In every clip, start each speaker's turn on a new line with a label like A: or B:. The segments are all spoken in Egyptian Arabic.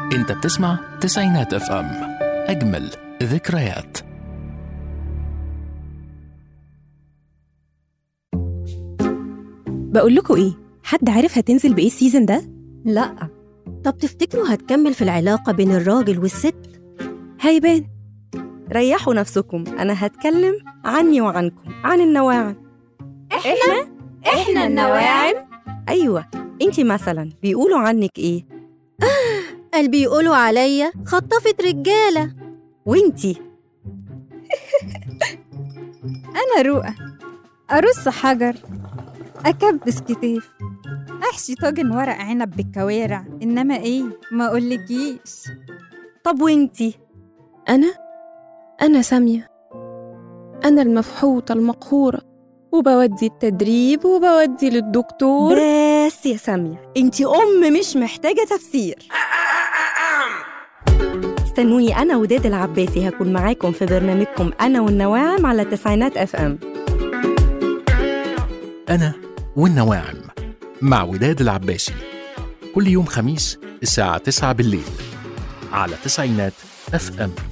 A: انت بتسمع تسعينات اف ام اجمل ذكريات
B: بقول لكم ايه حد عارف هتنزل بايه السيزون ده
C: لا طب تفتكروا هتكمل في العلاقة بين الراجل والست؟
B: هيبان ريحوا نفسكم انا هتكلم عني وعنكم عن النواعم
C: احنا احنا النواعم
B: ايوه انتي مثلا بيقولوا عنك ايه
C: قال بيقولوا عليا خطفة رجالة
B: وانتي
D: أنا رؤى أرص حجر أكبس كتاف أحشي طاجن ورق عنب بالكوارع إنما إيه ما أقولكيش
B: طب وانتي
E: أنا أنا سامية أنا المفحوطة المقهورة وبودي التدريب وبودي للدكتور
B: بس يا سامية انتي ام مش محتاجة تفسير استنوني انا وداد العباسي هكون معاكم في برنامجكم انا والنواعم على تسعينات اف ام
A: انا والنواعم مع وداد العباسي كل يوم خميس الساعة 9 بالليل على تسعينات اف ام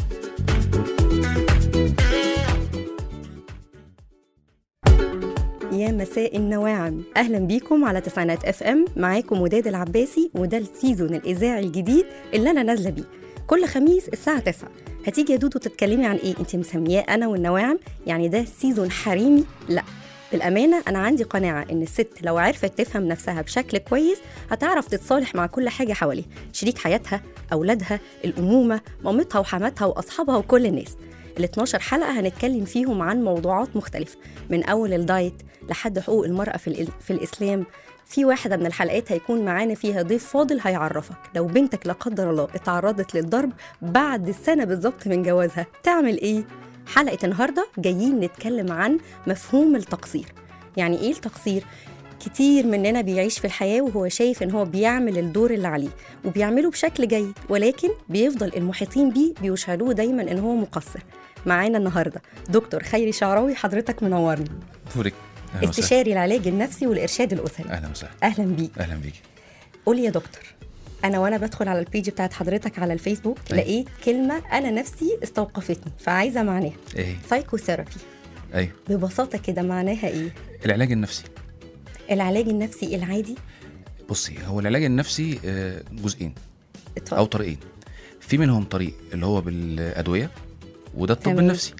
B: يا مساء النواعم اهلا بيكم على تسعينات اف ام معاكم وداد العباسي وده السيزون الاذاعي الجديد اللي انا نازله بيه كل خميس الساعه 9 هتيجي يا دودو تتكلمي عن ايه انت مسمياه انا والنواعم يعني ده سيزون حريمي لا بالأمانة أنا عندي قناعة إن الست لو عرفت تفهم نفسها بشكل كويس هتعرف تتصالح مع كل حاجة حواليها شريك حياتها أولادها الأمومة مامتها وحماتها وأصحابها وكل الناس ال 12 حلقة هنتكلم فيهم عن موضوعات مختلفة من أول الدايت لحد حقوق المرأة في, الإل- في الإسلام في واحدة من الحلقات هيكون معانا فيها ضيف فاضل هيعرفك لو بنتك لا قدر الله اتعرضت للضرب بعد السنة بالظبط من جوازها تعمل إيه؟ حلقة النهاردة جايين نتكلم عن مفهوم التقصير يعني إيه التقصير؟ كتير مننا بيعيش في الحياة وهو شايف إن هو بيعمل الدور اللي عليه وبيعمله بشكل جيد ولكن بيفضل المحيطين بيه بيشعروه دايما إن هو مقصر معانا النهاردة دكتور خيري شعراوي حضرتك منورني
F: نورك اهلا وسهلا
B: استشاري العلاج النفسي والإرشاد الأسري
F: اهلا وسهلا
B: أهلا بيك
F: اهلا بيك
B: قولي يا دكتور انا وانا بدخل على البيج بتاعت حضرتك على الفيسبوك
F: أيوة.
B: لقيت كلمه انا نفسي استوقفتني فعايزه معناها
F: ايه هي؟
B: سايكوثيرابي
F: ايوه
B: ببساطه كده معناها ايه
F: العلاج النفسي
B: العلاج النفسي العادي
F: بصي هو العلاج النفسي آه، جزئين
B: اتفضل.
F: او طريقين في منهم طريق اللي هو بالادويه وده الطب
B: تمام.
F: النفسي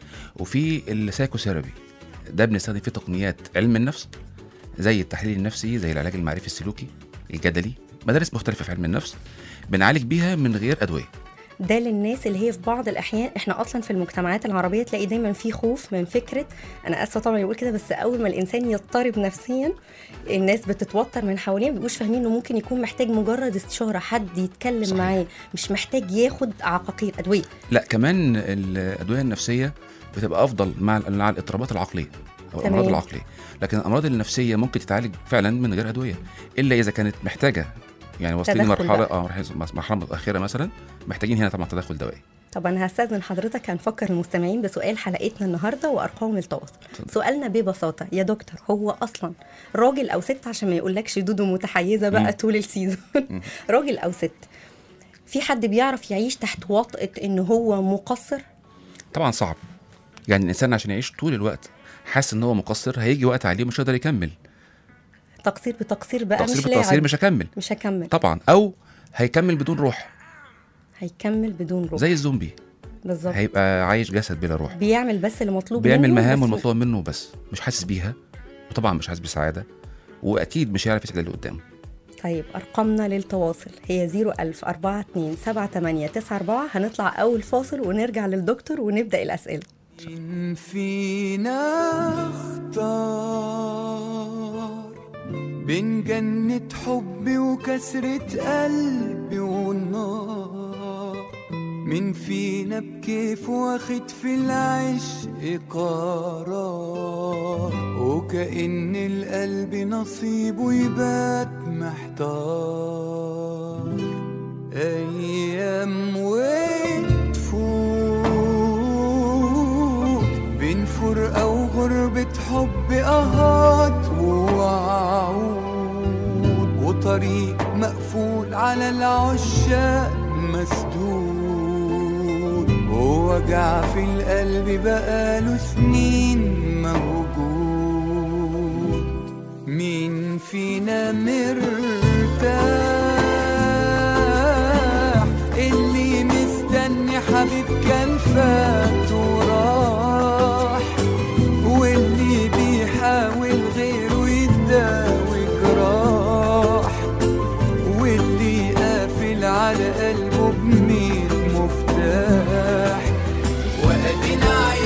F: وفي السايكوثيرابي ده بنستخدم فيه تقنيات علم النفس زي التحليل النفسي زي العلاج المعرفي السلوكي الجدلي مدارس مختلفه في علم النفس بنعالج بيها من غير ادويه
B: ده للناس اللي هي في بعض الاحيان احنا اصلا في المجتمعات العربيه تلاقي دايما في خوف من فكره انا اسفه طبعا يقول كده بس اول ما الانسان يضطرب نفسيا الناس بتتوتر من حواليه ما بيبقوش فاهمين انه ممكن يكون محتاج مجرد استشاره حد يتكلم
F: صحيح.
B: معاه مش محتاج ياخد عقاقير ادويه
F: لا كمان الادويه النفسيه بتبقى افضل مع مع الاضطرابات العقليه او
B: تمام.
F: الامراض العقليه لكن الامراض النفسيه ممكن تتعالج فعلا من غير ادويه الا اذا كانت محتاجه يعني واصلين
B: تدخل
F: لمرحله
B: بقى.
F: اه مرحله مرحله متاخره مثلا محتاجين هنا طبعا تدخل دوائي
B: طب انا هستاذن حضرتك هنفكر المستمعين بسؤال حلقتنا النهارده وارقام التواصل
F: اتفضل.
B: سؤالنا ببساطه يا دكتور هو اصلا راجل او ست عشان ما يقولكش دودو متحيزه بقى
F: مم.
B: طول السيزون
F: مم.
B: راجل او ست في حد بيعرف يعيش تحت وطأة ان هو مقصر
F: طبعا صعب يعني الانسان عشان يعيش طول الوقت حاسس ان هو مقصر هيجي وقت عليه مش هيقدر يكمل
B: تقصير بتقصير بقى
F: تقصير
B: مش
F: بالتقصير
B: لاعب
F: مش هكمل
B: مش هكمل
F: طبعا او هيكمل بدون روح
B: هيكمل بدون روح
F: زي الزومبي
B: بالظبط
F: هيبقى عايش جسد بلا روح
B: بيعمل بس اللي مطلوب
F: بيعمل
B: منه
F: مهام
B: بس
F: المطلوب منه بس مش حاسس بيها وطبعا مش حاسس بسعاده واكيد مش هيعرف يسعد اللي قدامه
B: طيب أرقامنا للتواصل هي 01000 42 78 94 هنطلع أول فاصل ونرجع للدكتور ونبدأ الأسئلة
G: مين فينا اختار بين جنة حبي وكسرة قلبي والنار مين فينا بكيف واخد في العشق قرار وكأن القلب نصيبه يبات محتار أيام وتفوت بين فرقة وغربة حب أهات ووعود وطريق مقفول على العشاق مسدود ووجع في القلب بقاله سنين موجود مين فينا مرتاح اللي مستني حبيب كان فات وراح واللي بيحاول غيره يداوي جراح واللي قافل على قلبه بميت مفتاح وادينا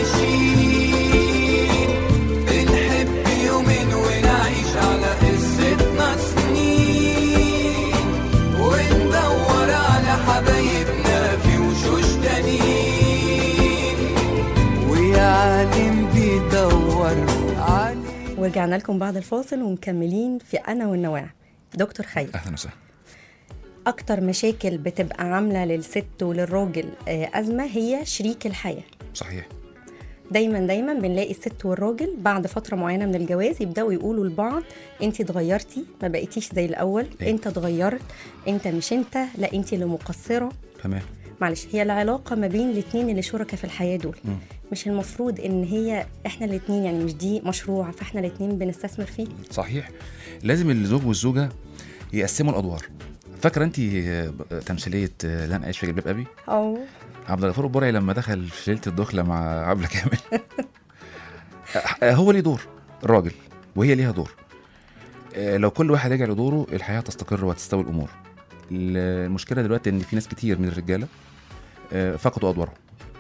G: عايشين بنحب يومين ونعيش على قصتنا سنين وندور على حبايبنا في وشوش تانيين ويا عالم بيدور عليه
B: ورجعنا لكم بعد الفاصل ومكملين في انا والنواع دكتور خير
F: اهلا وسهلا
B: اكتر مشاكل بتبقى عامله للست وللراجل آه، ازمه هي شريك الحياه
F: صحيح
B: دايما دايما بنلاقي الست والراجل بعد فتره معينه من الجواز يبداوا يقولوا لبعض انت اتغيرتي ما بقيتيش زي الاول
F: أيوة.
B: انت اتغيرت انت مش انت لا انت اللي مقصره
F: تمام
B: معلش هي العلاقه ما بين الاثنين اللي شركاء في الحياه دول
F: مم.
B: مش المفروض ان هي احنا الاثنين يعني مش دي مشروع فاحنا الاثنين بنستثمر فيه
F: صحيح لازم الزوج والزوجه يقسموا الادوار فاكره انت تمثيليه آه، لن اعيش في جلباب ابي
B: اه
F: عبد الغفور البرعي لما دخل في ليله الدخله مع عبله كامل آه، هو ليه دور الراجل وهي ليها دور آه، لو كل واحد رجع لدوره الحياه تستقر وتستوي الامور المشكله دلوقتي ان في ناس كتير من الرجاله آه، فقدوا ادوارهم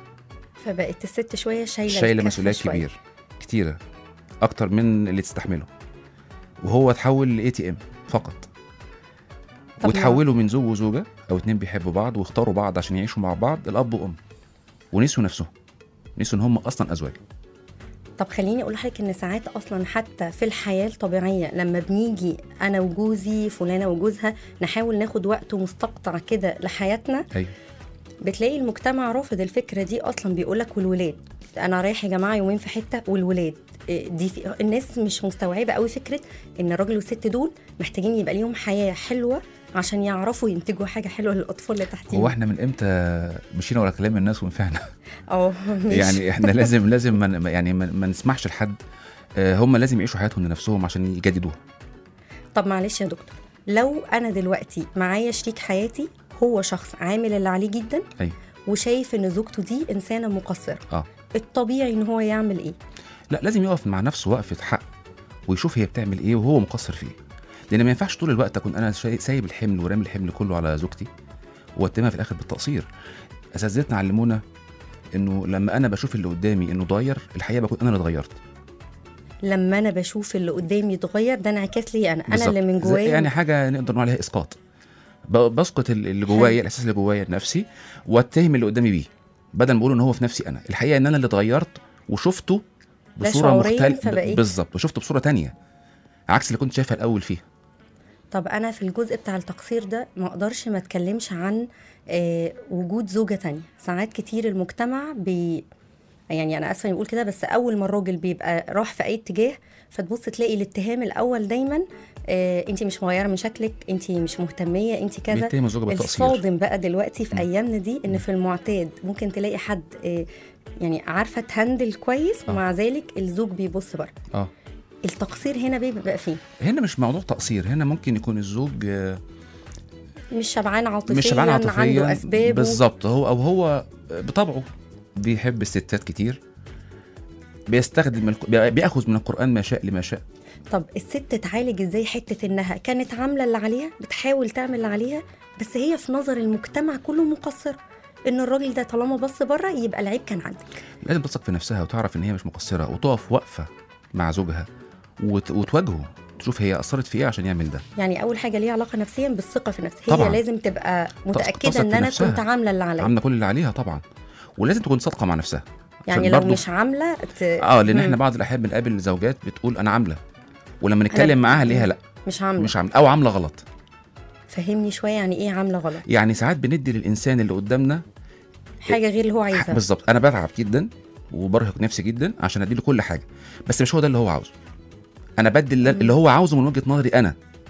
B: فبقت الست شويه شايله
F: شايله
B: الكفة
F: مسؤوليات
B: شوية.
F: كبير كتيره اكتر من اللي تستحمله وهو اتحول لاي تي ام فقط
B: طب ما-
F: وتحولوا من زوج وزوجه او اتنين بيحبوا بعض واختاروا بعض عشان يعيشوا مع بعض الاب وام ونسوا نفسهم نسوا ان هم اصلا ازواج
B: طب خليني اقول لحضرتك ان ساعات اصلا حتى في الحياه الطبيعيه لما بنيجي انا وجوزي فلانه وجوزها نحاول ناخد وقت مستقطع كده لحياتنا
F: ايوه
B: بتلاقي المجتمع رافض الفكره دي اصلا بيقول لك والولاد انا رايح يا جماعه يومين في حته والولاد إيه دي في الناس مش مستوعبه قوي فكره ان الراجل والست دول محتاجين يبقى ليهم حياه حلوه عشان يعرفوا ينتجوا حاجه حلوه للاطفال اللي تحتيهم
F: هو احنا من امتى مشينا ورا كلام الناس ونفعنا
B: اه ماشي.
F: يعني احنا لازم لازم ما يعني ما ما نسمحش لحد آه، هم لازم يعيشوا حياتهم لنفسهم عشان يجددوها
B: طب معلش يا دكتور لو انا دلوقتي معايا شريك حياتي هو شخص عامل اللي عليه جدا
F: ايوه
B: وشايف ان زوجته دي انسانه مقصره
F: اه
B: الطبيعي ان هو يعمل ايه
F: لا لازم يقف مع نفسه وقفه حق ويشوف هي بتعمل ايه وهو مقصر في ايه لان ما ينفعش طول الوقت اكون انا شاي- سايب الحمل ورامي الحمل كله على زوجتي واتهمها في الاخر بالتقصير اساتذتنا علمونا انه لما انا بشوف اللي قدامي انه اتغير الحقيقه بكون انا اللي اتغيرت
B: لما انا بشوف اللي قدامي يتغير ده انعكاس لي انا انا
F: بالظبط.
B: اللي من
F: زي-
B: جوايا
F: يعني حاجه نقدر نقول عليها اسقاط ب- بسقط ال- اللي جوايا الاحساس اللي جوايا النفسي واتهم اللي قدامي بيه بدل ما اقول ان هو في نفسي انا الحقيقه ان انا اللي اتغيرت وشفته
B: لا
F: بصوره
B: شعورياً
F: مختلفه
B: فبقيت-
F: بالظبط وشفته بصوره تانية عكس اللي كنت شايفها الاول فيها
B: طب انا في الجزء بتاع التقصير ده ما اقدرش ما اتكلمش عن آه وجود زوجه تانية ساعات كتير المجتمع بي يعني انا اسفه اني بقول كده بس اول ما الراجل بيبقى راح في اي اتجاه فتبص تلاقي الاتهام الاول دايما آه انت مش مغيره من شكلك انت مش مهتميه انت كذا
F: بيتهم الزوجه بالتقصير
B: الصادم بقى دلوقتي في
F: مم.
B: ايامنا دي ان في المعتاد ممكن تلاقي حد آه يعني عارفه تهندل كويس
F: آه.
B: ومع ذلك الزوج بيبص بره
F: اه
B: التقصير هنا بيبقى فين
F: هنا مش موضوع تقصير هنا ممكن يكون الزوج آه،
B: مش شبعان عاطفيا
F: مش شبعان عاطفيا
B: عنده اسبابه
F: بالظبط هو او هو بطبعه بيحب الستات كتير بيستخدم الك- بي- بياخذ من القران ما شاء لما شاء
B: طب الست تعالج ازاي حته انها كانت عامله اللي عليها بتحاول تعمل اللي عليها بس هي في نظر المجتمع كله مقصره ان الراجل ده طالما بص بره يبقى العيب كان عندك
F: لازم تثق في نفسها وتعرف ان هي مش مقصره وتقف واقفه مع زوجها وت... وتواجهه تشوف هي اثرت في ايه عشان يعمل ده
B: يعني اول حاجه ليها علاقه نفسيا بالثقه في نفسها هي
F: طبعاً.
B: لازم تبقى متاكده
F: تثق
B: ان
F: في
B: انا
F: نفسها.
B: كنت عامله اللي عليا
F: عامله كل اللي عليها طبعا ولازم تكون صادقه مع نفسها
B: يعني
F: عشان
B: لو
F: برضو-
B: مش عامله ت...
F: اه لان
B: مم.
F: احنا بعض الاحيان بنقابل زوجات بتقول انا عامله ولما نتكلم معاها ليها لا
B: مش عامله
F: مش عامله او عامله غلط
B: فهمني شويه يعني ايه عامله غلط
F: يعني ساعات بندي للانسان اللي قدامنا
B: حاجه غير اللي هو عايزها
F: بالظبط انا بتعب جدا وبرهق نفسي جدا عشان اديله كل حاجه بس مش هو ده اللي هو عاوزه انا بدي اللي, اللي هو عاوزه من وجهه نظري انا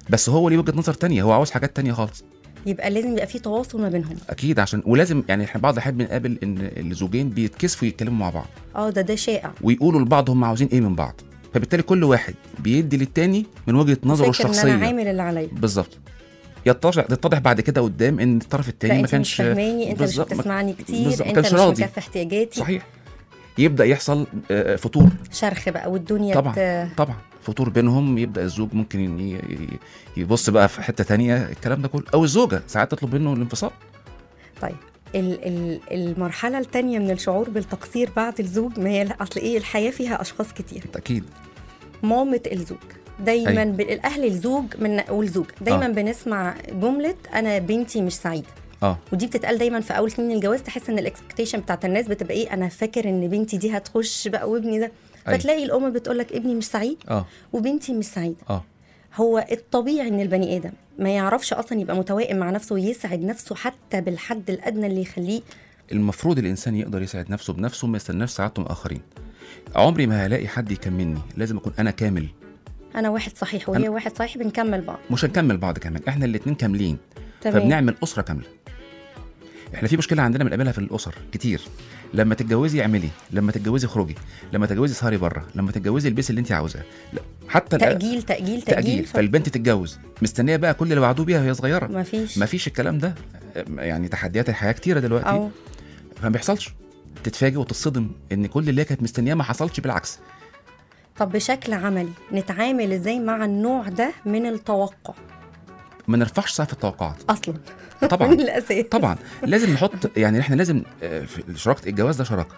F: بس هو ليه وجهه نظر تانية هو عاوز حاجات تانية خالص
B: يبقى لازم يبقى في تواصل ما بينهم
F: اكيد عشان ولازم يعني احنا بعض الاحيان بنقابل ان الزوجين بيتكسفوا يتكلموا مع بعض
B: اه ده ده شائع
F: ويقولوا لبعض هم عاوزين ايه من بعض فبالتالي كل واحد بيدي للتاني من وجهه نظره
B: فاكر ان انا
F: الشخصيه
B: عامل اللي عليا
F: بالظبط يتضح يتضح بعد كده قدام ان الطرف
B: لا
F: التاني ما
B: انت مش
F: كانش
B: فاهماني انت مش
F: بالظبط، ما-
B: بتسمعني كتير
F: بالظبط، ما
B: انت
F: كانش
B: مش
F: راضي.
B: مكفي احتياجاتي
F: صحيح يبدا يحصل آه، فتور
B: شرخ بقى والدنيا
F: طبعا
B: بت...
F: طبعا فتور بينهم يبدا الزوج ممكن ي- ي- يبص بقى في حته تانية الكلام ده كله او الزوجه ساعات تطلب منه الانفصال
B: طيب ال ال المرحلة التانية من الشعور بالتقصير بعد الزوج ما هي أصل إيه الحياة فيها أشخاص كتير
F: اكيد
B: مامة الزوج دايما
F: أيوة.
B: ب... الأهل الزوج من والزوج دايما
F: آه.
B: بنسمع جملة أنا بنتي مش سعيدة
F: اه
B: ودي بتتقال دايما في اول سنين الجواز تحس ان الاكسبكتيشن بتاعت الناس بتبقى ايه انا فاكر ان بنتي دي هتخش بقى وابني ده
F: أيوة.
B: فتلاقي الام بتقول لك ابني مش سعيد
F: اه
B: وبنتي مش سعيده
F: اه
B: هو الطبيعي ان البني ادم ما يعرفش اصلا يبقى متوائم مع نفسه ويسعد نفسه حتى بالحد الادنى اللي يخليه
F: المفروض الانسان يقدر يسعد نفسه بنفسه ما يستناش سعادته من الاخرين عمري ما هلاقي حد يكملني لازم اكون انا كامل
B: انا واحد صحيح وهي واحد صحيح بنكمل بعض
F: مش هنكمل بعض كمان احنا الاتنين كاملين
B: تمام
F: فبنعمل اسره كامله احنا في مشكله عندنا بنقابلها في الاسر كتير لما تتجوزي اعملي لما تتجوزي اخرجي لما تتجوزي سهري بره لما تتجوزي البسي اللي انت عاوزاه لا، حتى الأ-
B: تاجيل تاجيل
F: تاجيل
B: تاجيل
F: فالبنت تتجوز مستنيه بقى كل اللي وعدوه بيها وهي صغيره
B: ما فيش
F: مفيش الكلام ده يعني تحديات الحياه كتيره دلوقتي
B: او
F: فما بيحصلش تتفاجئ وتتصدم ان كل اللي هي كانت مستنياه ما حصلش بالعكس
B: طب بشكل عملي نتعامل ازاي مع النوع ده من التوقع
F: ما نرفعش سقف التوقعات
B: اصلا
F: طبعا
B: من الاساس
F: طبعا لازم نحط يعني احنا لازم آه، في شراكه الجواز ده شراكه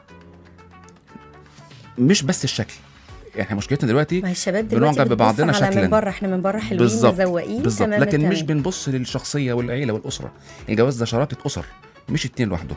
F: مش بس الشكل احنا مشكلتنا دلوقتي
B: ما هي الشباب دلوقتي
F: بنعجب
B: بتبص
F: ببعضنا
B: على
F: شكلاً.
B: من بره احنا من بره حلوين
F: بالظبط
B: مزوقين
F: بالظبط
B: تمام
F: لكن مش
B: التمام.
F: بنبص للشخصيه والعيله والاسره الجواز ده شراكه اسر مش اتنين لوحدهم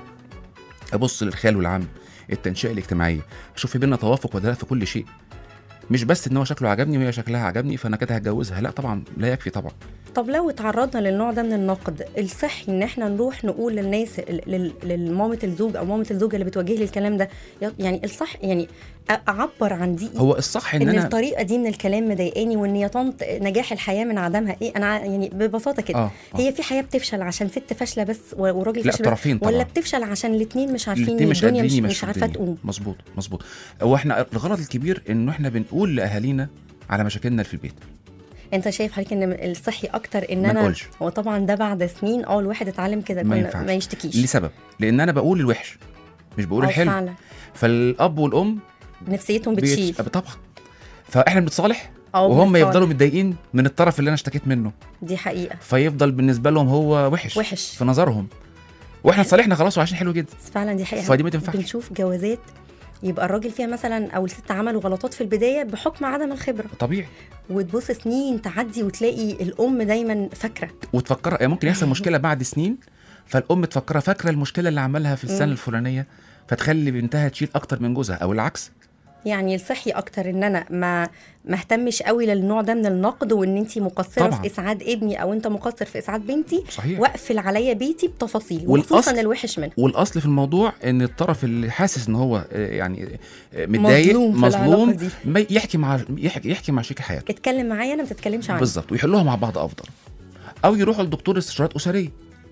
F: ابص للخال والعم التنشئه الاجتماعيه اشوف في بينا توافق ولا لا في كل شيء مش بس ان هو شكله عجبني وهي شكلها عجبني فانا كده هتجوزها لا طبعا لا يكفي طبعا
B: طب لو اتعرضنا للنوع ده من النقد الصحي ان احنا نروح نقول للناس لل- للمامة الزوج او مامة الزوجة اللي بتواجه لي الكلام ده يعني الصح يعني أ- اعبر عن دي
F: هو الصح ان
B: ان
F: انا
B: الطريقه دي من الكلام مضايقاني وان يا طنط نجاح الحياه من عدمها ايه انا ع- يعني ببساطه كده
F: اه آه.
B: هي في حياه بتفشل عشان ست فاشله بس و- وراجل
F: لا
B: فاشل بس
F: الطرفين طبعا
B: ولا بتفشل عشان الاثنين مش عارفين
F: الاتنين مش
B: الدنيا
F: قادرين
B: مش, مش
F: يمشوا
B: عارفه
F: الدنيا.
B: تقوم
F: مظبوط مظبوط هو احنا الغلط الكبير انه احنا بنقول لاهالينا على مشاكلنا اللي في البيت
B: انت شايف حضرتك ان الصحي اكتر ان
F: ما
B: انا
F: نقولش.
B: هو طبعا ده بعد سنين اه الواحد اتعلم كده
F: ما
B: كنا-
F: ينفعش.
B: ما يشتكيش
F: لسبب لان انا بقول الوحش مش بقول
B: آه،
F: الحلو
B: فعلا
F: فالاب والام
B: نفسيتهم
F: بيت-
B: بتشيل
F: طبعا فاحنا بنتصالح
B: أو
F: وهم
B: بنتصالح.
F: يفضلوا متضايقين من الطرف اللي انا اشتكيت منه
B: دي حقيقه
F: فيفضل بالنسبه لهم هو وحش
B: وحش.
F: في نظرهم واحنا اتصالحنا خلاص وعايشين حلو جدا
B: بس فعلا دي حقيقه
F: فدي ما تنفعش.
B: بنشوف جوازات يبقى الراجل فيها مثلا او الست عملوا غلطات في البدايه بحكم عدم الخبره
F: طبيعي
B: وتبص سنين تعدي وتلاقي الام دايما فاكره
F: وتفكر يعني ممكن يحصل مشكله بعد سنين فالام تفكرها فاكره المشكله اللي عملها في السنه
B: مم.
F: الفلانيه فتخلي بنتها تشيل اكتر من جوزها او العكس
B: يعني الصحي اكتر ان انا ما ما اهتمش قوي للنوع ده من النقد وان انت مقصره
F: طبعاً.
B: في اسعاد ابني او انت مقصر في اسعاد بنتي
F: صحيح
B: واقفل عليا بيتي بتفاصيل
F: والأصل-
B: وخصوصا الوحش منها
F: والاصل في الموضوع ان الطرف اللي حاسس ان هو آه، يعني آه، متضايق
B: مظلوم في العلاقة
F: مظلوم
B: دي.
F: ما يحكي مع يحكي, يحكي مع شريك حياته
B: اتكلم معايا انا ما تتكلمش عني
F: بالظبط ويحلوها مع بعض افضل او يروحوا لدكتور استشارات اسريه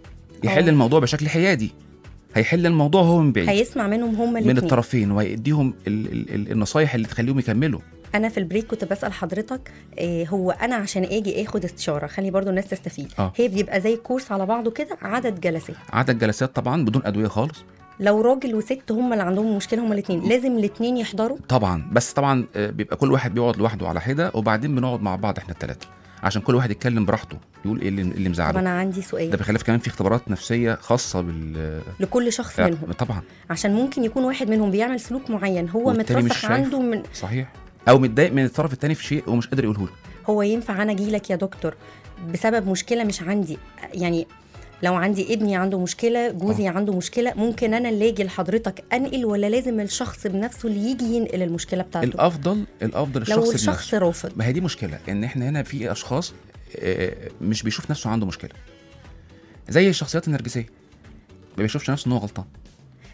F: يحل
B: أه.
F: الموضوع بشكل حيادي هيحل الموضوع هو من بعيد
B: هيسمع منهم هما
F: من
B: الاثنين
F: الطرفين وهيديهم ال ال ال النصايح اللي تخليهم يكملوا
B: انا في البريك كنت بسال حضرتك إيه هو انا عشان اجي اخد استشاره خلي برضو الناس تستفيد
F: آه.
B: هي بيبقى زي كورس على بعضه كده عدد جلسات
F: عدد جلسات طبعا بدون ادويه خالص
B: لو راجل وست هما اللي عندهم مشكله هما الاثنين لازم الاثنين يحضروا
F: طبعا بس طبعا آه، بيبقى كل واحد بيقعد لوحده على حده وبعدين بنقعد مع بعض احنا الثلاثه عشان كل واحد يتكلم براحته يقول ايه اللي, اللي
B: طب
F: مزعله
B: انا عندي
F: ده
B: سؤال
F: بيخلف كمان في اختبارات نفسيه خاصه بال
B: لكل شخص
F: يعني
B: منهم
F: طبعا
B: عشان ممكن يكون واحد منهم بيعمل سلوك معين هو
F: والتاني مش
B: مترسخ
F: شايف.
B: عنده من
F: صحيح او متضايق من الطرف الثاني في شيء ومش قادر يقوله له
B: هو ينفع انا اجي لك يا دكتور بسبب مشكله مش عندي يعني لو عندي ابني عنده مشكله جوزي عنده مشكله ممكن انا اللي اجي لحضرتك انقل ولا لازم الشخص بنفسه اللي يجي ينقل المشكله بتاعته
F: الافضل الافضل الشخص
B: لو
F: بنفسه.
B: الشخص رافض
F: ما هي دي مشكله ان احنا هنا في اشخاص آه، مش بيشوف نفسه عنده مشكله زي الشخصيات النرجسيه ما بيشوفش نفسه ان هو غلطان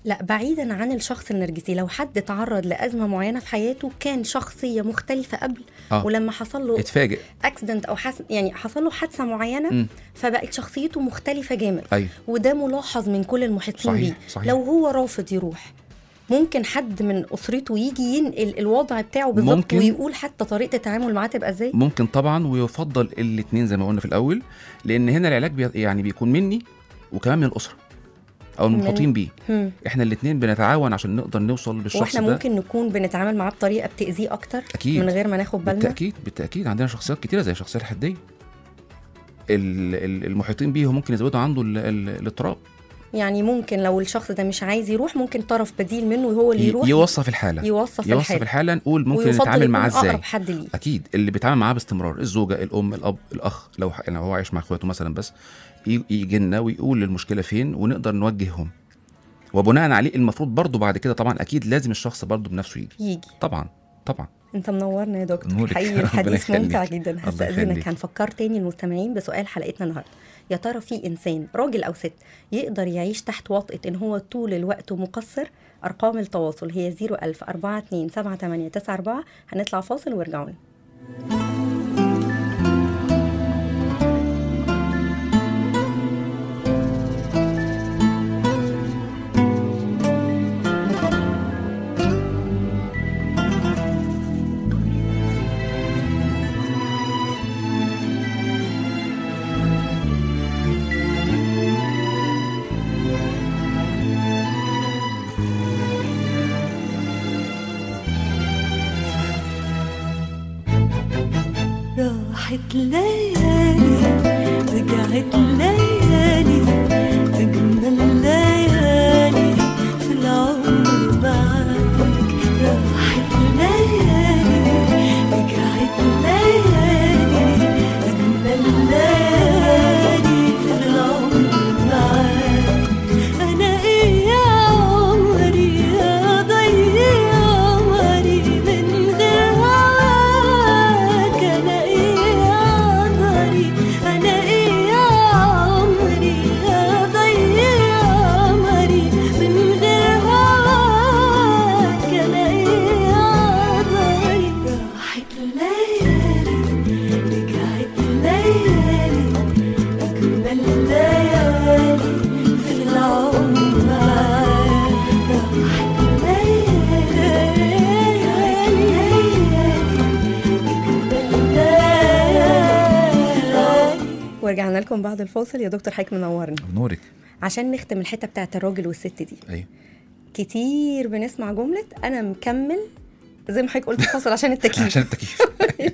B: لا بعيدا عن الشخص النرجسي لو حد تعرض لازمه معينه في حياته كان شخصيه مختلفه قبل
F: آه.
B: ولما حصل له
F: اتفاجئ
B: اكسيدنت او حس... يعني حصل له حادثه معينه
F: مم.
B: فبقت شخصيته مختلفه جامد
F: ايوه
B: وده ملاحظ من كل المحيطين
F: صحيح،
B: بيه
F: صحيح.
B: لو هو رافض يروح ممكن حد من اسرته يجي ينقل الوضع بتاعه بالظبط
F: ممكن.
B: ويقول حتى طريقه التعامل معاه تبقى ازاي
F: ممكن طبعا ويفضل الاثنين زي ما قلنا في الاول لان هنا العلاج بي يعني بيكون مني وكمان من الاسره او
B: من-
F: المحيطين بيه
B: هم.
F: احنا الاثنين بنتعاون عشان نقدر نوصل للشخص
B: واحنا
F: ده
B: ممكن نكون بنتعامل معاه بطريقه بتاذيه اكتر
F: أكيد.
B: من غير ما ناخد بالنا
F: بالتاكيد بالتاكيد عندنا شخصيات كتيره زي الشخصيه الحديه ال- ال- المحيطين بيه ممكن يزودوا عنده ال- ال- الاضطراب
B: يعني ممكن لو الشخص ده مش عايز يروح ممكن طرف بديل منه هو اللي
F: ي-
B: يروح
F: يوصف الحاله
B: يوصف,
F: يوصف
B: الحاله
F: الحاله نقول ممكن
B: ويفضل
F: نتعامل
B: يكون
F: معاه ازاي
B: اقرب حد ليه
F: اكيد اللي بيتعامل معاه باستمرار الزوجه الام الاب الاخ لو ح- لو هو عايش مع اخواته مثلا بس ي- يجي لنا ويقول المشكله فين ونقدر نوجههم وبناء عليه المفروض برضه بعد كده طبعا اكيد لازم الشخص برضه بنفسه يجي
B: يجي
F: طبعا طبعا
B: انت منورنا يا دكتور
F: نورك.
B: حقيقي
F: ربنا
B: الحديث
F: يخليك.
B: ممتع جدا
F: الله
B: هستأذنك
F: يخليك.
B: هنفكر تاني المستمعين بسؤال حلقتنا النهارده يا ترى في انسان راجل او ست يقدر يعيش تحت وطأة ان هو طول الوقت مقصر ارقام التواصل هي 01000 42 7894 هنطلع فاصل وارجعوا لنا
H: راحت ليالي رجعت ليالي أجمل ليالي في العمر معاك راحت ليالي رجعت ليالي أجمل ليالي في العمر معاك أنا إيه يا عمري يا ضيع عمري من غير هواك أنا إيه يا عمري أنا إيه يا عمري يا ضيع عمري من غير هواك أنا إيه يا عمري راحت ليالي رجعت ليالي أجمل ليالي في العمر معاك راحت ليالي رجعت ليالي أجمل ليالي
B: ورجعنا لكم بعد الفاصل يا دكتور حضرتك منورنا
F: نورك
B: عشان نختم الحته بتاعت الراجل والست دي
F: ايوه
B: كتير بنسمع جمله انا مكمل زي ما حضرتك قلت فاصل عشان التكييف
F: عشان التكييف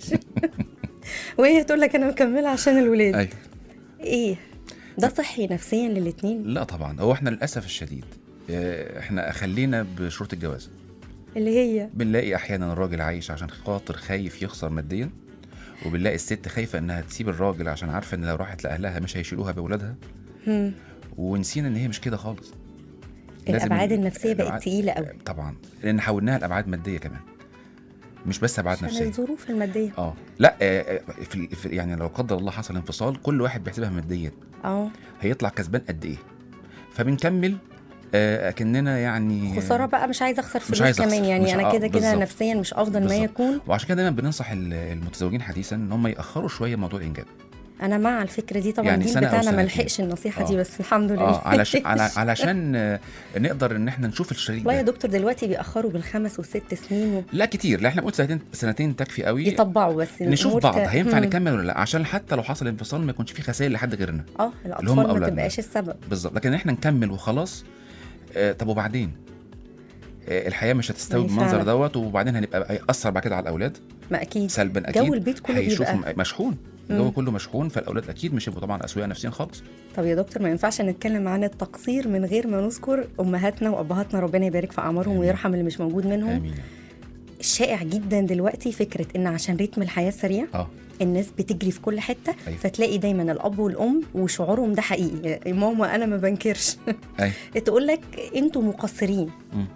B: وهي تقول لك انا مكمله عشان الولاد
F: ايوه
B: ايه ده صحي نفسيا للاتنين
F: لا طبعا هو احنا للاسف الشديد آه، احنا خلينا بشروط الجواز
B: اللي هي
F: بنلاقي احيانا الراجل عايش عشان خاطر خايف يخسر ماديا وبنلاقي الست خايفه انها تسيب الراجل عشان عارفه ان لو راحت لاهلها مش هيشيلوها باولادها
B: هم.
F: ونسينا ان هي مش كده خالص لازم
B: الابعاد
F: ال-
B: النفسيه بقت
F: الأبعاد-
B: تقيله قوي
F: طبعا لان حولناها لابعاد ماديه كمان مش بس ابعاد
B: عشان
F: نفسيه
B: الظروف الماديه
F: اه لا آه، آه، في ال- في يعني لو قدر الله حصل انفصال كل واحد بيحسبها ماديا
B: اه
F: هيطلع كسبان قد ايه فبنكمل آه، اكننا يعني
B: خساره بقى مش عايزه اخسر
F: مش
B: فلوس
F: عايز
B: كمان
F: أخسر.
B: يعني
F: مش-
B: انا
F: آه،
B: كده كده
F: بالظبط.
B: نفسيا مش افضل ما
F: بالظبط.
B: يكون
F: وعشان كده دايما بننصح ال- المتزوجين حديثا ان هم ياخروا شويه موضوع الانجاب
B: انا مع الفكره دي طبعا
F: يعني
B: الجيل
F: سنة أو
B: بتاعنا ما
F: سنتين.
B: لحقش النصيحه
F: آه.
B: دي بس الحمد لله
F: اه علشان على علشان آه، نقدر ان احنا نشوف الشريك
B: والله يا
F: ده
B: دكتور دلوقتي بيأخروا بالخمس والست سنين
F: لا كتير لا احنا بنقول سنتين سنتين تكفي قوي
B: ويطبعوا بس
F: نشوف
B: الأمور
F: بعض
B: ك-
F: هينفع
B: هم.
F: نكمل ولا لا عشان حتى لو حصل انفصال ما يكونش في خسائر لحد غيرنا
B: اه
F: اللي هم
B: الاطفال ما
F: أولادنا.
B: تبقاش السبب
F: بالظبط لكن احنا نكمل وخلاص آه طب وبعدين آه الحياه مش هتستوي
B: يعني
F: بالمنظر
B: فعلا.
F: دوت وبعدين هنبقى هيأثر بعد كده على الاولاد
B: ما اكيد
F: سلبا اكيد
B: جو البيت كله
F: هيشوفوا
B: بيبقى
F: مشحون
B: مم.
F: الجو كله مشحون فالاولاد اكيد مش هيبقوا طبعا اسوياء نفسيا خالص
B: طب يا دكتور ما ينفعش نتكلم عن التقصير من غير ما نذكر امهاتنا وابهاتنا ربنا يبارك في اعمارهم
F: آمين.
B: ويرحم اللي مش موجود منهم
F: امين
B: الشائع جدا دلوقتي فكره ان عشان رتم الحياه سريع
F: اه
B: الناس بتجري في كل حته
F: أيوة.
B: فتلاقي دايما الاب والام وشعورهم ده حقيقي يا ماما انا ما بنكرش
F: ايوه
B: تقول لك انتوا مقصرين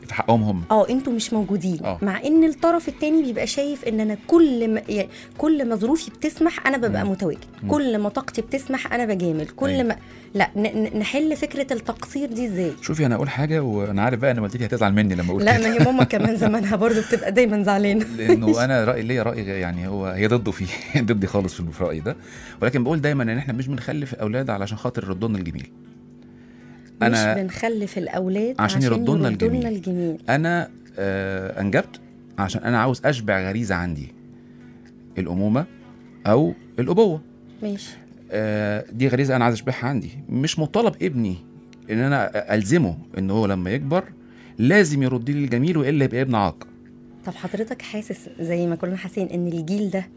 F: في حقهم هم
B: اه انتوا مش موجودين
F: آه.
B: مع ان الطرف التاني بيبقى شايف ان انا كل ما يعني كل ما ظروفي بتسمح انا ببقى
F: مم.
B: متواجد
F: مم.
B: كل ما طاقتي بتسمح انا بجامل كل
F: أيوة.
B: ما لا ن- ن- نحل فكره التقصير دي ازاي
F: شوفي انا اقول حاجه وانا عارف بقى ان والدتي هتزعل مني لما اقول
B: لا
F: كده
B: ما هي ماما كمان زمانها برضو بتبقى دايما زعلانه
F: لانه انا رايي ليا راي يعني هو هي ضده فيه ضدي خالص في في الراي ده ولكن بقول دايما ان احنا مش بنخلف اولاد علشان خاطر يردوا لنا الجميل
B: مش
F: أنا-
B: بنخلف الاولاد
F: عشان يردوا لنا
B: يردوا
F: الجميل.
B: الجميل
F: انا آه انجبت عشان انا عاوز اشبع غريزه عندي الامومه او الابوه
B: ماشي
F: آه دي غريزه انا عايز اشبعها عندي مش مطالب ابني ان انا الزمه ان هو لما يكبر لازم يرد لي الجميل والا يبقى ابن عاق
B: طب حضرتك حاسس زي ما كلنا حاسين ان الجيل ده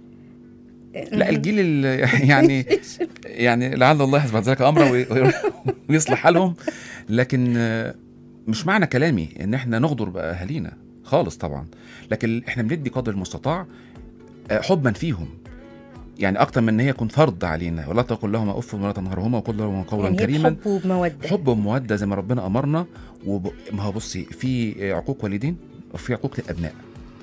F: لا الجيل ال- يعني يعني لعل الله يثبت ذلك امره وي- وي- ويصلح حالهم لكن آه، مش معنى كلامي ان احنا نغدر باهالينا خالص طبعا لكن احنا بندي قدر المستطاع آه، حبا فيهم يعني اكتر من ان هي يكون فرض علينا ولا تقل لهما اف ولا تنهرهما وقل لهما قولا
B: يعني هي
F: كريما
B: بحب وبموده
F: حب وموده زي ما ربنا امرنا وب... ما هو بصي في عقوق والدين وفي عقوق للابناء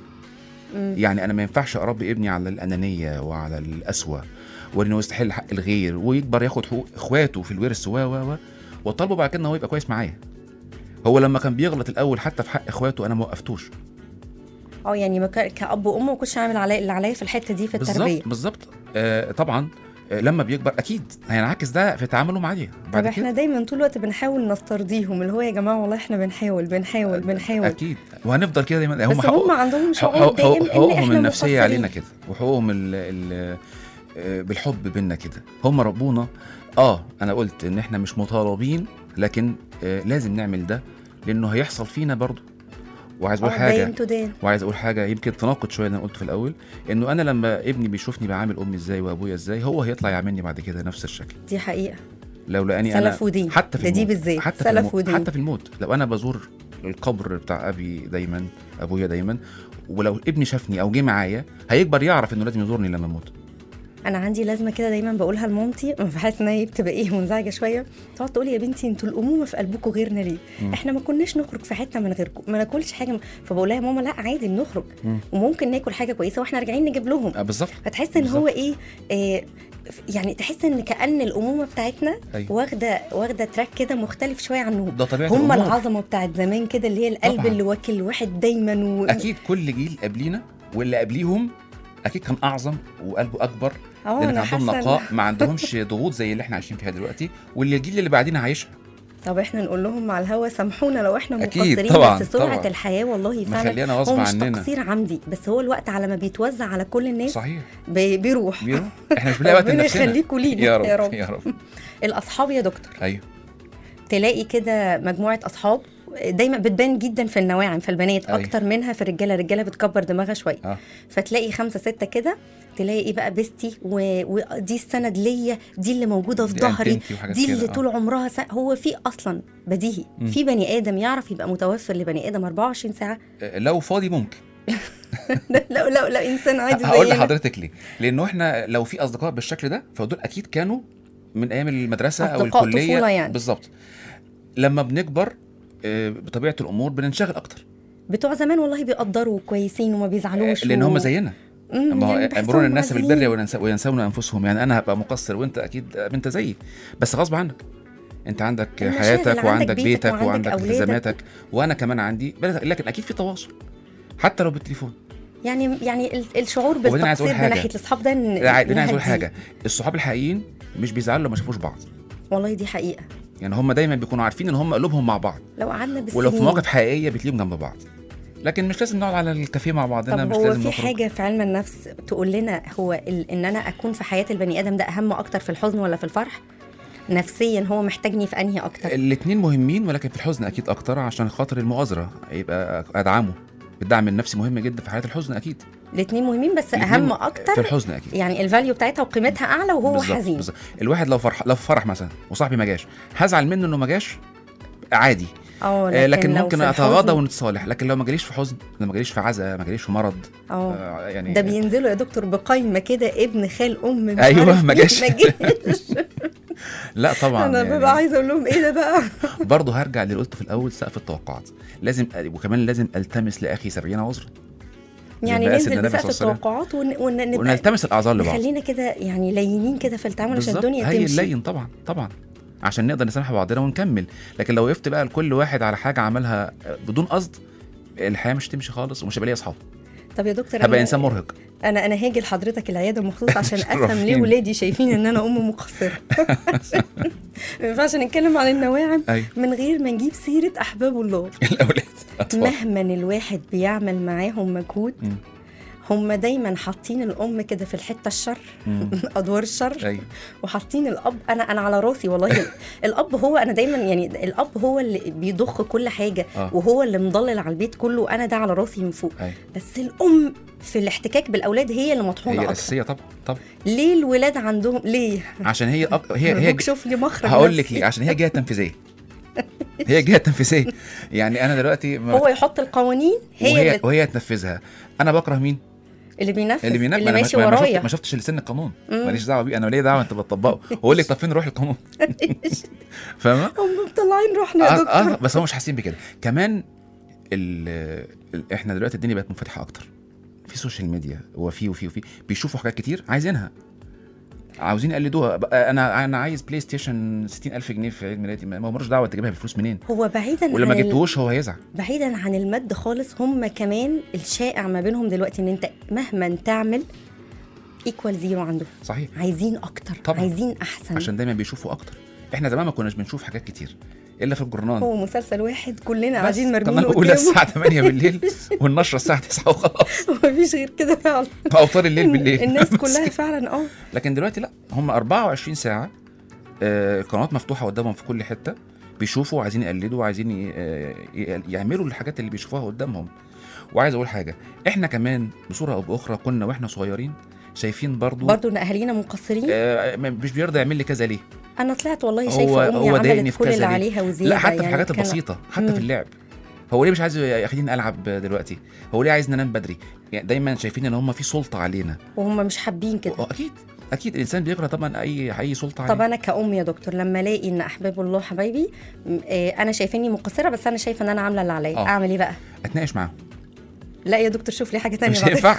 B: مم.
F: يعني انا ما ينفعش اربي ابني على الانانيه وعلى القسوه وانه يستحل حق الغير ويكبر ياخد حقوق اخواته في الورث و و و واطالبه بعد كده ان هو يبقى كويس معايا هو لما كان بيغلط الاول حتى في حق اخواته انا ما وقفتوش
B: اه يعني ما كا- كأب وأم ما كنتش عامل علي اللي عليا في الحتة دي في التربية
F: بالظبط بالظبط آه طبعا آه لما بيكبر اكيد هينعكس ده في تعامله معايا
B: طب
F: بعد
B: احنا
F: كده
B: دايما طول الوقت بنحاول نسترضيهم اللي هو يا جماعة والله احنا بنحاول بنحاول بنحاول
F: اكيد وهنفضل كده دايما
B: بس هم عندهم شعور
F: حقوق-
B: دائم ان
F: حقوقهم
B: احنا
F: النفسيه
B: مقصرين.
F: علينا كده وحقوقهم ال ال آه، بالحب بينا كده هم ربونا اه انا قلت ان احنا مش مطالبين لكن آه لازم نعمل ده لانه هيحصل فينا برضه وعايز اقول
B: اه
F: حاجه
B: داين تو دين
F: وعايز اقول حاجه يمكن تناقض شويه اللي انا قلته في الاول انه انا لما ابني بيشوفني بعامل امي ازاي وابويا ازاي هو هيطلع يعاملني بعد كده نفس الشكل
B: دي حقيقة
F: لو لقاني انا
B: سلف ودين
F: حتى في
B: ده دي
F: الموت.
B: بالذات
F: حتى في
B: سلف
F: الموت.
B: ودين
F: حتى في الموت لو انا بزور القبر بتاع ابي دايما ابويا دايما ولو ابني شافني او جه معايا هيكبر يعرف انه لازم يزورني لما اموت
B: انا عندي لازمه كده دايما بقولها لمامتي بحس ان هي بتبقى ايه منزعجه شويه تقعد تقول يا بنتي انتوا الامومه في قلبكم غيرنا ليه
F: مم.
B: احنا ما كناش نخرج في حته من غيركم ما ناكلش حاجه من... فبقول لها يا ماما لا عادي بنخرج
F: مم.
B: وممكن ناكل حاجه كويسه واحنا راجعين نجيب لهم
F: آه بالظبط
B: فتحس ان هو ايه آه يعني تحس ان كان الامومه بتاعتنا
F: أيوة.
B: واخده واخده تراك كده مختلف شويه عنهم
F: ده طبيعه
B: هم
F: الأمور.
B: العظمه بتاعت زمان كده اللي هي القلب
F: طبعاً.
B: اللي واكل الواحد دايما و...
F: اكيد كل جيل قبلينا واللي قبليهم اكيد كان اعظم وقلبه اكبر
B: اه
F: لان
B: انا
F: كان عندهم
B: حاسه
F: نقاء
B: إن-
F: ما عندهمش ضغوط زي اللي احنا عايشين فيها دلوقتي واللي الجيل اللي بعدين عايشها
B: طب احنا نقول لهم على الهوا سامحونا لو احنا
F: أكيد،
B: مقصرين
F: طبعاً،
B: بس سرعه
F: طبعاً.
B: الحياه والله فعلا
F: مخلينا
B: هو
F: غصب
B: مش
F: عننا
B: تقصير عمدي بس هو الوقت على ما بيتوزع على كل الناس
F: صحيح
B: بي- بيروح
F: بيرو احنا مش بنلاقي وقت
B: ربنا
F: لنفسنا
B: يخليكوا لينا
F: يا رب
B: يا رب.
F: يا رب
B: الاصحاب يا دكتور
F: ايوه
B: تلاقي كده مجموعه اصحاب دايما بتبان جدا في النواعم في البنات
F: أيوة.
B: اكتر منها في الرجاله الرجاله بتكبر دماغها شويه
F: اه
B: فتلاقي خمسه سته كده تلاقي ايه بقى بيستي و- ودي السند ليا دي اللي موجوده في
F: دي
B: ظهري
F: أنتمتي وحاجات
B: دي
F: كده،
B: اللي
F: آه.
B: طول عمرها س... هو في اصلا بديهي
F: مم.
B: في بني ادم يعرف يبقى متوفر لبني ادم 24 ساعه
F: آه، لو فاضي ممكن
B: لا لا لا انسان عادي
F: هقول
B: زينا
F: لحضرتك ليه لانه احنا لو في اصدقاء بالشكل ده فدول اكيد كانوا من ايام المدرسه او
B: أصدقاء
F: الكليه
B: طفولة يعني.
F: بالظبط لما بنكبر آه، بطبيعه الامور بننشغل اكتر
B: بتوع زمان والله بيقدروا كويسين وما بيزعلوش
F: لان
B: و-
F: هم زينا
B: مم،
F: ما هو
B: يعني
F: يامرون
B: بحسهم
F: الناس
B: عاديين.
F: بالبر وينسى- وينسون انفسهم يعني انا هبقى مقصر وانت اكيد انت زيي بس غصب عنك انت عندك
B: المشاغل،
F: حياتك
B: عندك
F: وعندك
B: بيتك
F: بيتك
B: وعندك
F: وعندك
B: أولادك.
F: التزاماتك وانا كمان عندي بل- لكن اكيد في تواصل حتى لو بالتليفون
B: يعني يعني ال- الشعور
F: وبعدين عايز أقول
B: بالتقصير ده
F: حاجة.
B: ناحيه الاصحاب ده ن-
F: لا عايز انا عايز اقول
B: نهديه.
F: حاجه الصحاب الحقيقيين مش بيزعلوا لو ما شافوش بعض
B: والله دي حقيقه
F: يعني هم دايما بيكونوا عارفين ان هم قلوبهم مع بعض
B: لو قعدنا بالسنين
F: ولو في مواقف حقيقيه بتلاقيهم جنب بعض لكن مش لازم نقعد على الكافيه مع بعضنا
B: طب
F: مش
B: هو
F: لازم
B: في
F: نخرج
B: حاجه في علم النفس تقول لنا هو ال... ان انا اكون في حياه البني ادم ده اهم اكتر في الحزن ولا في الفرح نفسيا هو محتاجني في انهي اكتر
F: الاثنين مهمين ولكن في الحزن اكيد اكتر عشان خاطر المؤازره يبقى ادعمه الدعم النفسي مهم جدا في حياه الحزن اكيد
B: الاثنين مهمين بس
F: الاتنين
B: اهم
F: في
B: اكتر
F: الحزن اكيد
B: يعني الفاليو بتاعتها وقيمتها اعلى وهو
F: بالظبط،
B: حزين
F: بالظبط. الواحد لو فرح لو في فرح مثلا وصاحبي ما جاش هزعل منه انه ما جاش عادي
B: اه
F: آه، لكن
B: لو
F: ممكن
B: في
F: اتغاضى
B: الحزن-
F: ونتصالح لكن لو ما جاليش في حزن لو ما جاليش في عزا ما جاليش في مرض
B: اه
F: آه، يعني
B: ده بينزلوا يا دكتور بقايمه كده ابن خال ام مش
F: أيوة،
B: عارف
F: ما
B: مين
F: جاش.
B: ما جاش
F: لا لا طبعا
B: انا
F: يعني
B: ببقى عايزه اقول لهم ايه ده بقى
F: برضه هرجع اللي قلته في الاول سقف التوقعات لازم وكمان لازم التمس لاخي 70 عذرا
B: يعني
F: يبقى
B: ننزل
F: سيدنا النبي
B: بسقف
F: صلى الله عليه
B: التوقعات ون... ون... نبقى
F: ونلتمس الاعذار لبعض
B: خلينا كده يعني لينين كده في التعامل عشان
F: بالظبط.
B: الدنيا
F: هي
B: تمشي
F: اللين طبعا طبعا عشان نقدر نسامح بعضنا ونكمل لكن لو وقفت بقى لكل واحد على حاجه عملها بدون قصد الحياه مش تمشي خالص ومش هيبقى ليا اصحاب
B: طب يا دكتور
F: هبقى
B: أنا-
F: انسان مرهق
B: انا انا هاجي لحضرتك العياده مخصوص عشان افهم ليه
F: شرفيني.
B: ولادي شايفين ان انا ام مقصره ما ينفعش نتكلم عن النواعم
F: ايوه
B: من غير ما نجيب سيره احباب الله
F: الاولاد اطفال
B: مهما الواحد بيعمل معاهم مجهود
F: مم.
B: هم دايما حاطين الام كده في الحته الشر
F: مم.
B: ادوار الشر
F: ايوه
B: وحاطين الاب انا انا على راسي والله الاب هو انا دايما يعني الاب هو اللي بيضخ كل حاجه
F: آه.
B: وهو اللي مضلل على البيت كله انا ده على راسي من فوق
F: ايوه
B: بس الام في الاحتكاك بالاولاد هي اللي
F: هي
B: مطحونه اكتر
F: الاساسيه طبعا طبعا
B: ليه الولاد عندهم ليه
F: عشان هي أك... هي هي
B: أرجوك شوف لي مخرج
F: هقول لك
B: نفسي.
F: ليه عشان هي جهه تنفيذيه هي جهه تنفيذيه يعني انا دلوقتي ما-
B: هو يحط القوانين هي
F: وهي
B: اللي,
F: وهي تنفذها انا بكره مين
B: اللي بينفذ
F: اللي بينام
B: اللي
F: أنا ما-
B: ماشي
F: ما, ما, شفت
B: ورايا
F: ما شفتش لسان القانون
B: مم.
F: ماليش دعوه بيه انا ليه دعوه انت بتطبقه واقول لك طب فين روح القانون فاهمه
B: هم مطلعين روحنا يا
F: آه آه
B: دكتور
F: بس هم مش حاسين بكده كمان ال ال احنا دلوقتي الدنيا بقت منفتحه اكتر في سوشيال ميديا وفي وفي وفي بيشوفوا حاجات كتير عايزينها عاوزين يقلدوها بقى انا انا عايز بلاي ستيشن 60000 جنيه في عيد ميلادي ما ما مالوش دعوه تجيبها بفلوس منين
B: هو بعيدا
F: ولما
B: عن ال-
F: جبتوش هو هيزعل
B: بعيدا عن المد خالص هم كمان الشائع ما بينهم دلوقتي ان انت مهما تعمل ايكوال زيرو عندهم
F: صحيح
B: عايزين اكتر
F: طبعاً.
B: عايزين احسن
F: عشان دايما بيشوفوا اكتر احنا زمان ما كناش بنشوف حاجات كتير الا في الجورنال
B: هو مسلسل واحد كلنا
F: بس
B: قاعدين
F: قناه
B: مرميين
F: الاولى
B: قدامه
F: الساعه 8 بالليل والنشره الساعه 9 وخلاص
B: مفيش غير كده فعلا
F: اوتار الليل بالليل
B: الناس
F: بس
B: كلها
F: كده.
B: فعلا اه
F: لكن دلوقتي لا هم 24 ساعه آه، قنوات مفتوحه قدامهم في كل حته بيشوفوا وعايزين يقلدوا وعايزين ي- آه، ي- يعملوا الحاجات اللي بيشوفوها قدامهم وعايز اقول حاجه احنا كمان بصوره او باخرى كنا واحنا صغيرين شايفين برضو,
B: برضو ان اهالينا مقصرين
F: آه ما- مش بيرضى يعمل لي كذا ليه
B: انا طلعت والله
F: هو-
B: شايفه امي
F: هو ضايقني
B: عملت
F: في
B: كل
F: كذا
B: اللي
F: ليه؟
B: عليها وزياده
F: لا حتى في
B: يعني
F: الحاجات
B: كان-
F: البسيطه حتى
B: مم.
F: في اللعب هو ليه مش عايز يخليني العب دلوقتي هو ليه عايز ننام بدري يعني دايما شايفين ان هم في سلطه علينا
B: وهم مش حابين كده
F: اكيد اكيد الانسان بيكره طبعا اي اي سلطه عليه
B: طب انا كأم يا دكتور لما الاقي ان احباب الله حبايبي م- آه، انا شايفاني مقصره بس انا شايفه ان انا عامله اللي عليا
F: آه.
B: اعمل ايه بقى
F: اتناقش معاهم
B: لا يا دكتور شوف لي حاجه تانية
F: مش
B: بعد
F: هينفع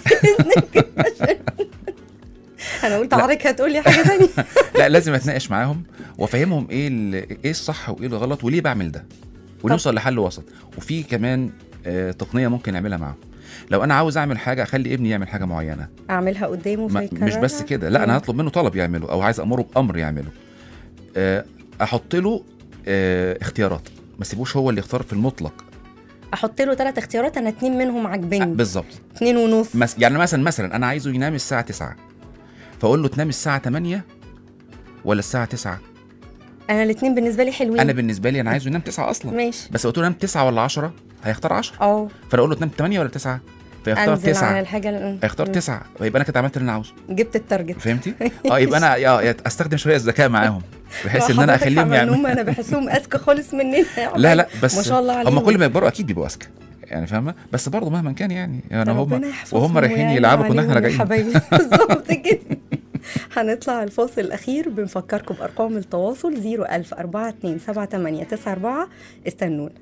B: انا قلت حضرتك هتقول لي حاجه تانية
F: لا لازم اتناقش معاهم وافهمهم ايه ال- ايه الصح وايه الغلط وليه بعمل ده ونوصل لحل وسط وفي كمان آه تقنيه ممكن نعملها معاهم لو انا عاوز اعمل حاجه اخلي ابني يعمل حاجه معينه
B: اعملها قدامه
F: ما
B: فيكررها
F: مش بس كده لا انا
B: مم.
F: هطلب منه طلب يعمله او عايز امره بامر يعمله آه احط له آه اختيارات ما سيبوش هو اللي يختار في المطلق
B: احط له ثلاث اختيارات انا اتنين منهم
F: آه
B: عاجبني
F: بالظبط
B: اتنين ونص
F: مس... يعني مثلا مثلا انا عايزه ينام الساعه 9 فاقول له تنام الساعه 8 ولا الساعه 9
B: انا الاتنين بالنسبه لي حلوين
F: انا بالنسبه لي انا عايزه ينام 9 اصلا
B: ماشي
F: بس قلت له نام 9 ولا 10 هيختار 10
B: اه
F: فانا اقول له تنام 8 ولا 9 فيختار
B: انزل على
F: 9
B: الحاجه اللي-
F: هيختار
B: مم.
F: 9 ويبقى انا كده عملت اللي انا عاوزه
B: جبت التارجت
F: فهمتي؟ اه يبقى انا اه استخدم شويه الذكاء معاهم بحيث ان انا
B: حضرتك
F: اخليهم
B: حملهم،
F: يعملوا
B: انا بحسهم اذكى خالص مننا
F: لا لا بس
B: ما شاء الله عليهم
F: هم كل ما يكبروا اكيد بيبقوا اذكى يعني فاهمه بس برضه مهما كان يعني يعني هم
B: ربنا يحفظهم
F: وهم رايحين
B: ويعين
F: يلعبوا كنا احنا
B: عليهم يا
F: راجعين
B: حبايبي بالظبط كده هنطلع الفاصل الأخير بنفكركم بأرقام التواصل 01000 42 78 94 استنونا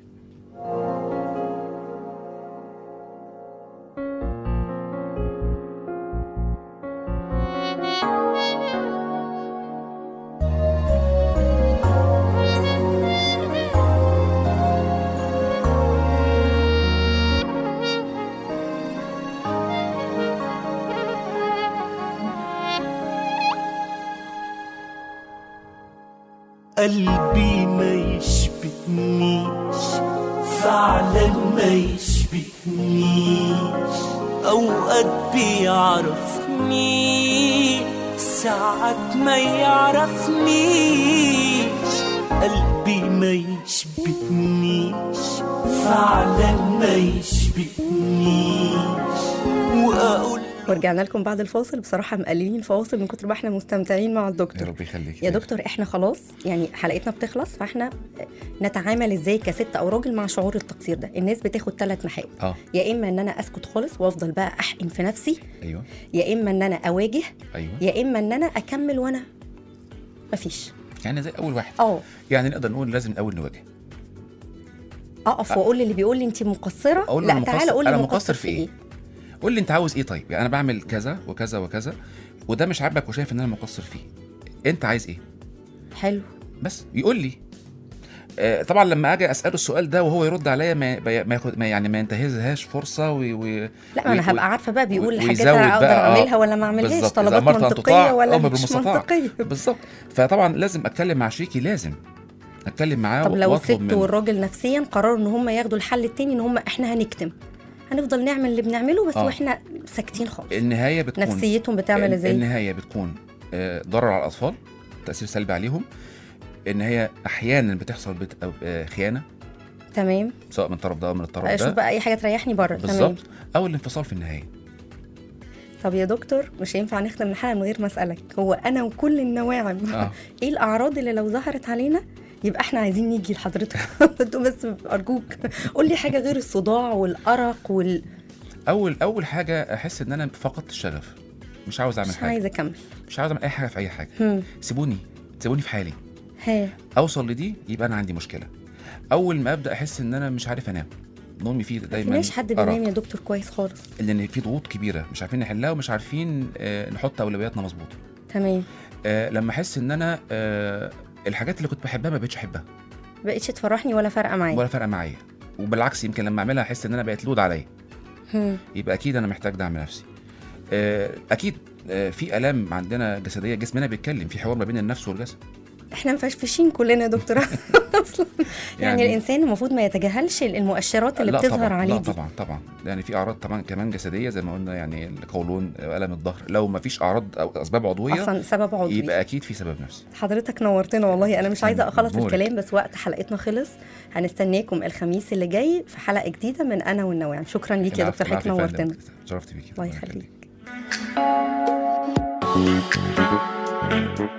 H: قلبي ما يشبهنيش فعلا ما يشبهنيش اوقات بيعرفني ساعات ما يعرفنيش قلبي ما يشبهنيش فعلا ما يشبهنيش واقول
B: ورجعنا لكم بعد الفاصل بصراحة مقللين الفواصل من كتر ما احنا مستمتعين مع
F: يا
B: الدكتور
F: رب يخليك
B: يا دكتور احنا خلاص يعني حلقتنا بتخلص فاحنا نتعامل ازاي كست او راجل مع شعور التقصير ده الناس بتاخد ثلاث محاور
F: اه
B: يا اما ان انا اسكت خالص وافضل بقى احقن في نفسي
F: ايوه
B: يا اما ان انا اواجه
F: ايوه
B: يا اما ان انا اكمل وانا مفيش
F: يعني زي اول واحد
B: اه
F: يعني نقدر نقول لازم الاول نواجه
B: اقف واقول للي بيقول لي انت مقصره
F: اقول له
B: لا
F: أنا
B: تعالى
F: مقصر-
B: قول لي
F: أنا
B: مقصر,
F: مقصر
B: في
F: في
B: ايه
F: إيه؟ قول لي انت عاوز ايه طيب يعني انا بعمل كذا وكذا وكذا وده مش عاجبك وشايف ان انا مقصر فيه انت عايز ايه
B: حلو
F: بس يقول لي آه، طبعا لما اجي اساله السؤال ده وهو يرد عليا ما ما ياخد ما يعني ما ينتهزهاش فرصه و... و...
B: لا ما انا
F: وي-
B: هبقى عارفه بقى بيقول
F: وي-
B: الحاجات
F: ويزود
B: انا اقدر
F: بقى، آه،
B: اعملها ولا ما اعملهاش
F: بالظبط. إذا
B: طلبات
F: أمرت أن
B: منطقيه
F: تطاع،
B: ولا
F: أمر
B: مش
F: بالمستطاع.
B: منطقيه
F: بالظبط فطبعا لازم اتكلم مع شريكي لازم اتكلم معاه
B: طب لو
F: واطلب
B: الست
F: منه
B: والراجل نفسيا قرروا ان هم ياخدوا الحل التاني ان هم احنا هنكتم هنفضل نعمل اللي بنعمله بس
F: آه.
B: واحنا ساكتين خالص
F: النهايه بتكون
B: نفسيتهم بتعمل ازاي
F: النهايه بتكون آه، ضرر على الاطفال تاثير سلبي عليهم ان هي احيانا بتحصل بت... آه، خيانه
B: تمام
F: سواء من الطرف ده او من الطرف
B: اشوف
F: ده
B: بقى اي حاجه تريحني بره تمام
F: بالظبط او الانفصال في النهايه
B: طب يا دكتور مش هينفع نختم الحلقه من غير ما اسالك هو انا وكل النواعم
F: اه
B: ايه الاعراض اللي لو ظهرت علينا يبقى احنا عايزين نيجي لحضرتك انتوا بس ارجوك قول لي حاجه غير الصداع والارق وال
F: اول اول حاجه احس ان انا فقدت الشغف مش عاوز اعمل
B: مش
F: حاجه
B: عايزه اكمل
F: مش عاوز اعمل اي حاجه في اي حاجه
B: هم.
F: سيبوني سيبوني في حالي
B: ها
F: اوصل لدي يبقى انا عندي مشكله اول ما ابدا احس ان انا مش عارف انام نومي فيه دايما
B: مفيش حد
F: أرق.
B: بينام يا دكتور كويس خالص
F: لان في ضغوط كبيره مش عارفين نحلها ومش عارفين آه، نحط اولوياتنا مظبوطه
B: تمام
F: آه، لما احس ان انا آه، الحاجات اللي كنت بحبها ما بقتش احبها
B: بقتش تفرحني ولا فارقه معايا
F: ولا فارقه معايا وبالعكس يمكن لما اعملها احس ان انا بقت لود عليا
B: هم.
F: يبقى اكيد انا محتاج دعم نفسي آه، اكيد آه، في الام عندنا جسديه جسمنا بيتكلم في حوار ما بين النفس والجسد
B: احنا مفشفشين كلنا يا دكتور اصلا يعني,
F: يعني-
B: الانسان المفروض ما يتجاهلش المؤشرات اللي
F: لا
B: بتظهر
F: طبعا
B: عليه
F: لا
B: دي
F: طبعا طبعا يعني في اعراض طبعا كمان جسديه زي ما قلنا يعني القولون الم الظهر لو ما فيش اعراض او اسباب عضويه
B: اصلا سبب عضوي
F: يبقى اكيد في سبب نفسي
B: حضرتك نورتنا والله انا مش عايزه اخلص
F: نورك.
B: الكلام بس وقت حلقتنا خلص هنستناكم الخميس اللي جاي في حلقه جديده من انا والنواعم شكرا ليك يا
F: العفو،
B: دكتور حضرتك
F: العفو يا فندم.
B: نورتنا
F: شرفت بيكي
B: الله يخليك
F: يخليك.